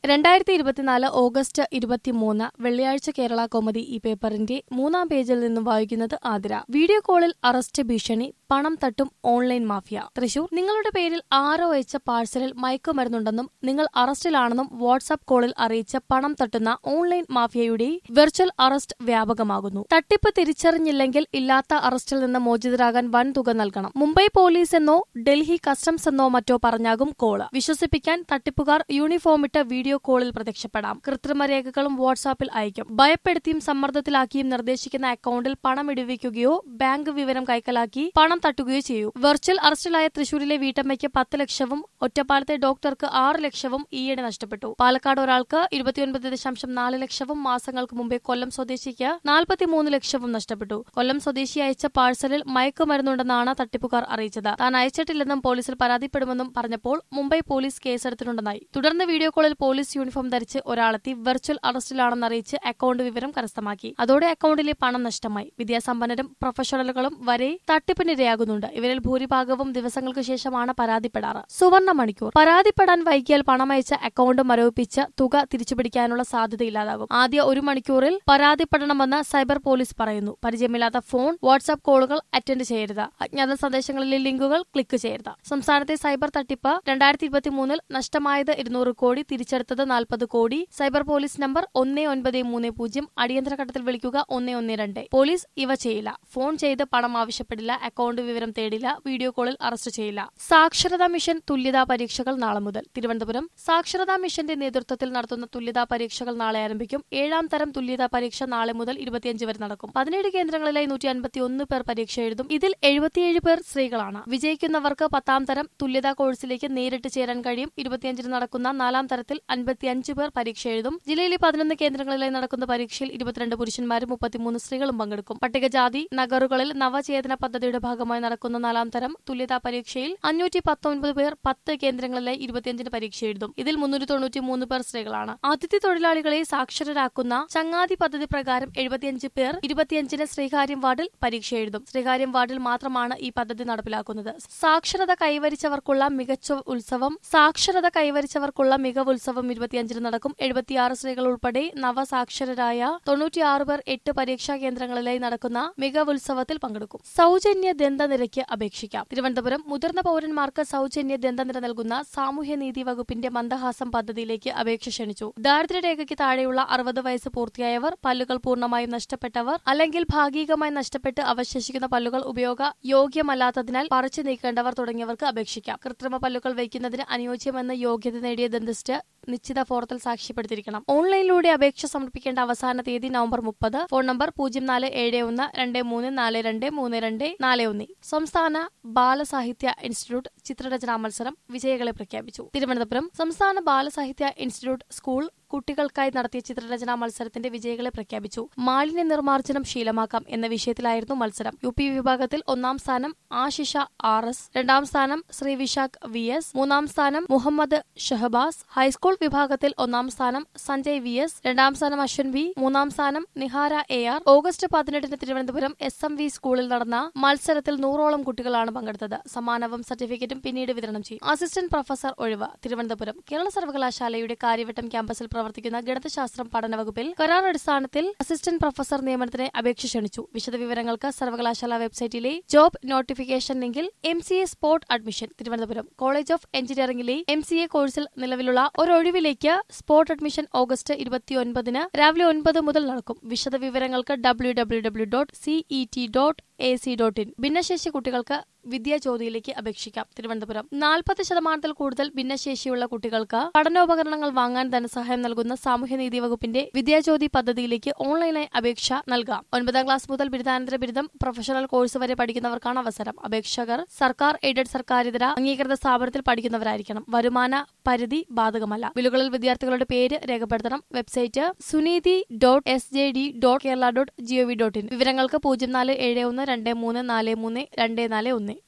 രണ്ടായിരത്തി ഇരുപത്തിനാല് ഓഗസ്റ്റ് ഇരുപത്തിമൂന്ന് വെള്ളിയാഴ്ച കേരള കോമഡി ഈ പേപ്പറിന്റെ മൂന്നാം പേജിൽ നിന്നും വായിക്കുന്നത് ആതിര വീഡിയോ കോളിൽ അറസ്റ്റ് ഭീഷണി പണം തട്ടും ഓൺലൈൻ മാഫിയ തൃശൂർ നിങ്ങളുടെ പേരിൽ ആരോ അയച്ച പാഴ്സലിൽ മയക്കുമരുന്നുണ്ടെന്നും നിങ്ങൾ അറസ്റ്റിലാണെന്നും വാട്സ്ആപ്പ് കോളിൽ അറിയിച്ച് പണം തട്ടുന്ന ഓൺലൈൻ മാഫിയയുടെ വെർച്വൽ അറസ്റ്റ് വ്യാപകമാകുന്നു തട്ടിപ്പ് തിരിച്ചറിഞ്ഞില്ലെങ്കിൽ ഇല്ലാത്ത അറസ്റ്റിൽ നിന്ന് മോചിതരാകാൻ വൻ തുക നൽകണം മുംബൈ പോലീസ് എന്നോ ഡൽഹി കസ്റ്റംസ് എന്നോ മറ്റോ പറഞ്ഞാകും കോള് വിശ്വസിപ്പിക്കാൻ തട്ടിപ്പുകാർ യൂണിഫോമിട്ട് വീഡിയോ കോളിൽ പ്രത്യക്ഷപ്പെടാം കൃത്രിമ രേഖകളും വാട്സാപ്പിൽ അയക്കും ഭയപ്പെടുത്തിയും സമ്മർദ്ദത്തിലാക്കിയും നിർദ്ദേശിക്കുന്ന അക്കൌണ്ടിൽ പണം ഇടിവിക്കുകയോ ബാങ്ക് വിവരം കൈക്കലാക്കി പണം തട്ടുകയോ ചെയ്യൂ വെർച്വൽ അറസ്റ്റിലായ തൃശൂരിലെ വീട്ടമ്മയ്ക്ക് പത്ത് ലക്ഷവും ഒറ്റപ്പാലത്തെ ഡോക്ടർക്ക് ആറ് ലക്ഷവും ഈയിടെ നഷ്ടപ്പെട്ടു പാലക്കാട് ഒരാൾക്ക് ഇരുപത്തിയൊൻപത് ദശാംശം നാല് ലക്ഷവും മാസങ്ങൾക്ക് മുമ്പേ കൊല്ലം സ്വദേശിക്ക് നാൽപ്പത്തിമൂന്ന് ലക്ഷവും നഷ്ടപ്പെട്ടു കൊല്ലം സ്വദേശി അയച്ച പാഴ്സലിൽ മയക്കുമരുന്നുണ്ടെന്നാണ് തട്ടിപ്പുകാർ അറിയിച്ചത് താൻ അയച്ചിട്ടില്ലെന്നും പോലീസിൽ പരാതിപ്പെടുമെന്നും പറഞ്ഞപ്പോൾ മുംബൈ പോലീസ് കേസെടുത്തിട്ടുണ്ടെന്നായി തുടർന്ന് വീഡിയോ കോളിൽ പോലീസ് യൂണിഫോം ധരിച്ച് ഒരാളെത്തി വെർച്വൽ അറസ്റ്റിലാണെന്ന് അറിയിച്ച് അക്കൌണ്ട് വിവരം കരസ്ഥമാക്കി അതോടെ അക്കൌണ്ടിലെ പണം നഷ്ടമായി വിദ്യാസമ്പന്നരും പ്രൊഫഷണലുകളും വരെ തട്ടിപ്പിനിരയാകുന്നുണ്ട് ഇവരിൽ ഭൂരിഭാഗവും ദിവസങ്ങൾക്ക് ശേഷമാണ് പരാതിപ്പെടാറ് സുവർണ മണിക്കൂർ പരാതിപ്പെടാൻ വൈകിയാൽ പണം അയച്ച അക്കൌണ്ട് മരവിപ്പിച്ച് തുക തിരിച്ചുപിടിക്കാനുള്ള സാധ്യതയില്ലാതാകും ആദ്യ ഒരു മണിക്കൂറിൽ പരാതിപ്പെടണമെന്ന് സൈബർ പോലീസ് പറയുന്നു പരിചയമില്ലാത്ത ഫോൺ വാട്സ്ആപ്പ് കോളുകൾ അറ്റൻഡ് ചെയ്യരുത് അജ്ഞാത സന്ദേശങ്ങളിലെ ലിങ്കുകൾ ക്ലിക്ക് ചെയ്യരുത് സംസ്ഥാനത്തെ സൈബർ തട്ടിപ്പ് രണ്ടായിരത്തി ഇരുപത്തിമൂന്നിൽ നഷ്ടമായത് ഇരുന്നൂറ് കോടി തിരിച്ചെടുത്തത് നാൽപ്പത് കോടി സൈബർ പോലീസ് നമ്പർ ഒന്ന് ഒൻപത് മൂന്ന് പൂജ്യം അടിയന്തര ഘട്ടത്തിൽ വിളിക്കുക ഒന്ന് ഒന്ന് രണ്ട് പോലീസ് ഇവ ചെയ്യില്ല ഫോൺ ചെയ്ത് പണം ആവശ്യപ്പെടില്ല അക്കൌണ്ട് വിവരം തേടില്ല വീഡിയോ കോളിൽ അറസ്റ്റ് ചെയ്യില്ല സാക്ഷരതാ മിഷൻ തുല്യതാ പരീക്ഷകൾ നാളെ മുതൽ തിരുവനന്തപുരം സാക്ഷരതാ മിഷന്റെ നേതൃത്വത്തിൽ നടത്തുന്ന തുല്യതാ പരീക്ഷകൾ നാളെ ആരംഭിക്കും ഏഴാം തരം തുല്യതാ പരീക്ഷ നാളെ മുതൽ ഇരുപത്തിയഞ്ച് വരെ നടക്കും പതിനേഴ് കേന്ദ്രങ്ങളിലായി നൂറ്റി അൻപത്തിയൊന്ന് പേർ പരീക്ഷ എഴുതും ഇതിൽ എഴുപത്തിയേഴ് പേർ സ്ത്രീകളാണ് വിജയിക്കുന്നവർക്ക് പത്താം തരം തുല്യതാ കോഴ്സിലേക്ക് നേരിട്ട് ചേരാൻ കഴിയും ഇരുപത്തിയഞ്ചിന് നടക്കുന്ന നാലാം തരത്തിൽ അൻപത്തിയഞ്ച് പേർ പരീക്ഷ എഴുതും ജില്ലയിലെ പതിനൊന്ന് കേന്ദ്രങ്ങളിലായി നടക്കുന്ന പരീക്ഷയിൽ ഇരുപത്തിരണ്ട് പുരുഷന്മാരും മുപ്പത്തിമൂന്ന് സ്ത്രീകളും പങ്കെടുക്കും പട്ടികജാതി നഗറുകളിൽ നവചേതന പദ്ധതിയുടെ ഭാഗമായി നടക്കുന്ന നാലാം തരം തുല്യതാ പരീക്ഷയിൽ അഞ്ഞൂറ്റി പത്തൊൻപത് പേർ പത്ത് കേന്ദ്രങ്ങളിലായി ഇരുപത്തിയഞ്ചിന് പരീക്ഷ എഴുതും ഇതിൽ മുന്നൂറ്റി തൊണ്ണൂറ്റി മൂന്ന് പേർ സ്ത്രീകളാണ് അതിഥി തൊഴിലാളികളെ സാക്ഷരരാക്കുന്ന ചങ്ങാതി പദ്ധതി പ്രകാരം എഴുപത്തിയഞ്ച് പേർ ഇരുപത്തിയഞ്ചിന് ശ്രീകാര്യം വാർഡിൽ പരീക്ഷ എഴുതും ശ്രീകാര്യം വാർഡിൽ മാത്രമാണ് ഈ പദ്ധതി നടപ്പിലാക്കുന്നത് സാക്ഷരത കൈവരിച്ചവർക്കുള്ള മികച്ച ഉത്സവം സാക്ഷരത കൈവരിച്ചവർക്കുള്ള മികവ് ഉത്സവം ഇരുപത്തിയഞ്ചിന് നടക്കും എഴുപത്തിയാറ് സ്ത്രീകൾ ഉൾപ്പെടെ നവസാക്ഷരരായ തൊണ്ണൂറ്റിയാറ് പേർ എട്ട് പരീക്ഷാ കേന്ദ്രങ്ങളിലായി നടക്കുന്ന മികവ് ഉത്സവത്തിൽ പങ്കെടുക്കും സൗജന്യ ദന്തനിരയ്ക്ക് അപേക്ഷിക്കാം തിരുവനന്തപുരം മുതിർന്ന പൌരന്മാർക്ക് സൗജന്യ ദന്തനിര നൽകുന്ന സാമൂഹ്യനീതി വകുപ്പിന്റെ മന്ദഹാസം പദ്ധതിയിലേക്ക് അപേക്ഷ ക്ഷണിച്ചു ദാരിദ്ര്യരേഖയ്ക്ക് താഴെയുള്ള അറുപത് വയസ്സ് പൂർത്തിയായവർ പല്ലുകൾ പൂർണ്ണമായും നഷ്ടപ്പെട്ടവർ അല്ലെങ്കിൽ ഭാഗികമായി നഷ്ടപ്പെട്ട് അവശേഷിക്കുന്ന പല്ലുകൾ ഉപയോഗ യോഗ്യമല്ലാത്തതിനാൽ പറിച്ചു നീക്കേണ്ടവർ തുടങ്ങിയവർക്ക് അപേക്ഷിക്കാം കൃത്രിമ പല്ലുകൾ വയ്ക്കുന്നതിന് അനുയോജ്യമെന്ന് യോഗ്യത നേടിയ ദന്തിസ്റ്റ് നിശ്ചിത ഫോറത്തിൽ സാക്ഷ്യപ്പെടുത്തിയിരിക്കണം ഓൺലൈനിലൂടെ അപേക്ഷ സമർപ്പിക്കേണ്ട അവസാന തീയതി നവംബർ മുപ്പത് ഫോൺ നമ്പർ പൂജ്യം നാല് ഏഴ് ഒന്ന് രണ്ട് മൂന്ന് നാല് രണ്ട് മൂന്ന് രണ്ട് നാല് ഒന്ന് സംസ്ഥാന ബാലസാഹിത്യ ഇൻസ്റ്റിറ്റ്യൂട്ട് ചിത്രരചനാ മത്സരം വിജയികളെ പ്രഖ്യാപിച്ചു തിരുവനന്തപുരം സംസ്ഥാന ബാലസാഹിത്യ ഇൻസ്റ്റിറ്റ്യൂട്ട് സ്കൂൾ കുട്ടികൾക്കായി നടത്തിയ ചിത്രരചനാ മത്സരത്തിന്റെ വിജയികളെ പ്രഖ്യാപിച്ചു മാലിന്യ നിർമ്മാർജ്ജനം ശീലമാക്കാം എന്ന വിഷയത്തിലായിരുന്നു മത്സരം യു പി വിഭാഗത്തിൽ ഒന്നാം സ്ഥാനം ആശിഷ ആർ എസ് രണ്ടാം സ്ഥാനം ശ്രീ വിശാഖ് വി എസ് മൂന്നാം സ്ഥാനം മുഹമ്മദ് ഷഹബാസ് ഹൈസ്കൂൾ വിഭാഗത്തിൽ ഒന്നാം സ്ഥാനം സഞ്ജയ് വി എസ് രണ്ടാം സ്ഥാനം അശ്വൻ വി മൂന്നാം സ്ഥാനം നിഹാര എ ആർ ഓഗസ്റ്റ് പതിനെട്ടിന് തിരുവനന്തപുരം എസ് എം വി സ്കൂളിൽ നടന്ന മത്സരത്തിൽ നൂറോളം കുട്ടികളാണ് പങ്കെടുത്തത് സമ്മാനവും സർട്ടിഫിക്കറ്റും പിന്നീട് വിതരണം ചെയ്യും അസിസ്റ്റന്റ് പ്രൊഫസർ ഒഴിവ് തിരുവനന്തപുരം കേരള സർവകലാശാലയുടെ കാര്യവട്ടം ക്യാമ്പസിൽ പ്രവർത്തിക്കുന്ന ഗണിതശാസ്ത്രം പഠന വകുപ്പിൽ കരാർ അടിസ്ഥാനത്തിൽ അസിസ്റ്റന്റ് പ്രൊഫസർ നിയമനത്തിന് അപേക്ഷ ക്ഷണിച്ചു വിശദവിവരങ്ങൾക്ക് സർവകലാശാല വെബ്സൈറ്റിലെ ജോബ് നോട്ടിഫിക്കേഷൻ ലിങ്കിൽ M C A spot admission Thiruvananthapuram college of എഞ്ചിനീയറിംഗിലെ എം സി എ കോഴ്സിൽ നിലവിലുള്ള ഒരൊഴിവിലേക്ക് സ്പോട്ട് അഡ്മിഷൻ ഓഗസ്റ്റ് ഇരുപത്തിയൊൻപതിന് രാവിലെ ഒൻപത് മുതൽ നടക്കും വിശദവിവരങ്ങൾക്ക് W W W dot C E T dot A C dot in ഭിന്നശേഷി കുട്ടികൾക്ക് വിദ്യാജ്യോതിയിലേക്ക് അപേക്ഷിക്കാം തിരുവനന്തപുരം നാൽപ്പത് ശതമാനത്തിൽ കൂടുതൽ ഭിന്നശേഷിയുള്ള കുട്ടികൾക്ക് പഠനോപകരണങ്ങൾ വാങ്ങാൻ ധനസഹായം നൽകുന്ന സാമൂഹ്യനീതി വകുപ്പിന്റെ വിദ്യാജ്യോതി പദ്ധതിയിലേക്ക് ഓൺലൈനായി അപേക്ഷ നൽകാം ഒൻപതാം ക്ലാസ് മുതൽ ബിരുദാനന്തര ബിരുദം പ്രൊഫഷണൽ കോഴ്സ് വരെ പഠിക്കുന്നവർക്കാണ് അവസരം അപേക്ഷകർ സർക്കാർ എയ്ഡഡ് സർക്കാരിതര അംഗീകൃത സ്ഥാപനത്തിൽ പഠിക്കുന്നവരായിരിക്കണം വരുമാന പരിധി ബാധകമല്ല ബില്ലുകളിൽ വിദ്യാർത്ഥികളുടെ പേര് രേഖപ്പെടുത്തണം website Suneethi dot S J D dot Kerala dot G O V dot in വിവരങ്ങൾക്ക് പൂജ്യം നാല് ഏഴ് ഒന്ന് രണ്ട് മൂന്ന് നാല് മൂന്ന് രണ്ട് നാല് ഒന്ന്